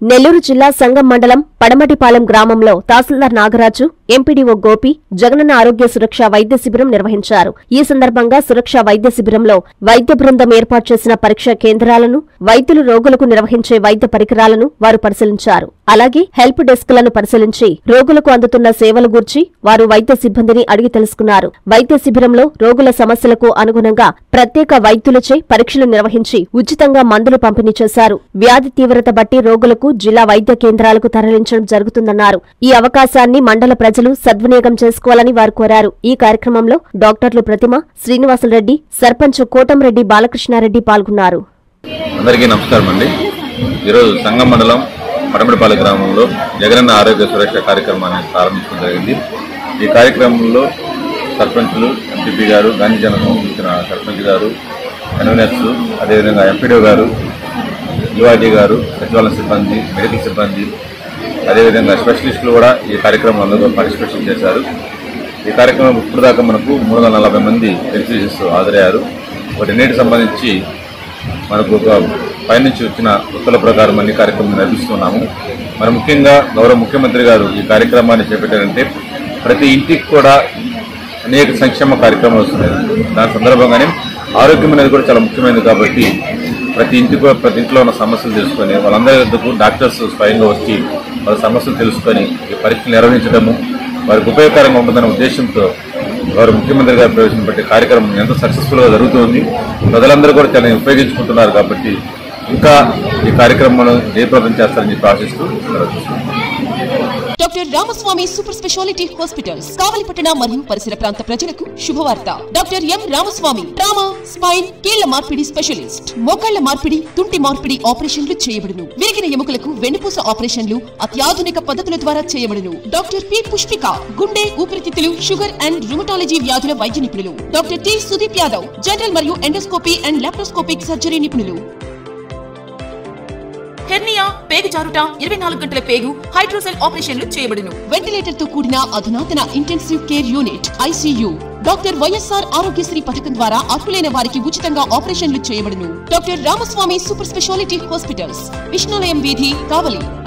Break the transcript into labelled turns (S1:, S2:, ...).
S1: నెల్లూరు జిల్లా సంగం మండలం పడమటిపాలెం గ్రామంలో తహసీల్దార్ నాగరాజు ఎంపీడీఓ గోపి జగనన్న ఆరోగ్య సురక్ష వైద్య శిబిరం నిర్వహించారు ఈ సందర్భంగా సురక్ష వైద్య శిబిరంలో వైద్య బృందం ఏర్పాటు చేసిన పరీక్షా కేంద్రాలను వైద్యులు రోగులకు నిర్వహించే వైద్య పరికరాలను వారు పరిశీలించారు అలాగే హెల్ప్ డెస్క్లను పరిశీలించి రోగులకు అందుతున్న సేవల గూర్చి వారు వైద్య సిబ్బందిని అడిగి తెలుసుకున్నారు వైద్య శిబిరంలో రోగుల సమస్యలకు అనుగుణంగా ప్రత్యేక వైద్యులచే పరీక్షలు నిర్వహించి ఉచితంగా మందులు పంపిణీ చేశారు వ్యాధి తీవ్రత బట్టి రోగులకు జిల్లా వైద్య కేంద్రాలకు తరలించడం జరుగుతుందన్నారు ఈ అవకాశాన్ని మండల ప్రజలు సద్వినియోగం చేసుకోవాలని వారు కోరారు ఈ కార్యక్రమంలో డాక్టర్లు ప్రతిమ శ్రీనివాసులరెడ్డి సర్పంచ్ కోటంరెడ్డి బాలకృష్ణారెడ్డి పాల్గొన్నారు
S2: అందరికీ నమస్కారం అండి ఈరోజు సంగం మండలం పడమడిపాలె గ్రామంలో జగనన్న ఆరోగ్య సురక్ష కార్యక్రమాన్ని ప్రారంభించడం జరిగింది ఈ కార్యక్రమంలో సర్పంచులు ఎంపీపీ గారు గాంధీ జనసం ఇచ్చిన సర్పంచ్ గారు కన్వీనర్స్ అదేవిధంగా ఎంపీడీ గారు యువాజీ గారు సచివాలయ సిబ్బంది మెడికల్ సిబ్బంది అదేవిధంగా స్పెషలిస్టులు కూడా ఈ కార్యక్రమంలో పార్టిసిపేషన్ చేశారు ఈ కార్యక్రమం ఇప్పుడు దాకా మనకు మూడు వందల నలభై మంది ఎగ్జిబిషన్స్ హాజరయ్యారు వాటిన్నిటికి సంబంధించి మనకు ఒక పైనుంచి వచ్చిన ఉత్తర్వుల ప్రకారం అన్ని కార్యక్రమం నిర్వహిస్తున్నాము మరి ముఖ్యంగా గౌరవ ముఖ్యమంత్రి గారు ఈ కార్యక్రమాన్ని చేపట్టారంటే ప్రతి ఇంటికి కూడా అనేక సంక్షేమ కార్యక్రమాలు వస్తున్నాయి దాని సందర్భంగానే ఆరోగ్యం అనేది కూడా చాలా ముఖ్యమైనది కాబట్టి ప్రతి ఇంటికి ప్రతి ఇంట్లో ఉన్న సమస్యలు తెలుసుకొని వాళ్ళందరి వద్దకు డాక్టర్స్ స్వయంగా వచ్చి వాళ్ళ సమస్యలు తెలుసుకొని ఈ పరీక్షలు నిర్వహించడము వారికి ఉపయోగకరంగా ఉంటుందనే ఉద్దేశంతో గౌరవ ముఖ్యమంత్రి గారు ప్రవేశపెట్టే కార్యక్రమం ఎంతో సక్సెస్ఫుల్ గా జరుగుతుంది ప్రజలందరూ కూడా చాలా ఉపయోగించుకుంటున్నారు కాబట్టి ఇంకా ఈ కార్యక్రమాలను జయప్రదం చేస్తారని చెప్పి ఆశిస్తూ సెలవు తీసుకుంటున్నాను.
S3: Doctor Ramaswamy super speciality hospitals కావలిపట్టణ మరియు పరిసర ప్రాంత ప్రజలకు శుభవార్త doctor M Ramaswamy trauma spine కీళ్ల మార్పిడి స్పెషలిస్ట్ మోకాళ్ల మార్పిడి తుంటి మార్పిడి ఆపరేషన్లు చేయబడును విరిగిన ఎముకలకు వెన్నుపూస ఆపరేషన్లు అత్యాధునిక పద్ధతుల ద్వారా చేయబడును డాక్టర్ పి పుష్పిక గుండె ఊపిరితిత్తులు షుగర్ అండ్ రుమటాలజీ వ్యాధుల వైద్య నిపుణులు doctor T Sudeep Yadav general మరియు ఎండోస్కోపీ అండ్ లాప్రోస్కోపిక్ సర్జరీ నిపుణులు హెర్నియా పేగు జారుట ఇరవై నాలుగు గంటల పేగు హైడ్రోసెల్ ఆపరేషన్లు చేయబడును వెంటిలేటర్ తో కూడిన అధునాతన intensive care unit ICU doctor YSR Aarogyasri పథకం ద్వారా అర్హులైన వారికి ఉచితంగా ఆపరేషన్లు చేయబడును doctor Ramaswamy super speciality hospitals Vishnulayam వీధి కావలి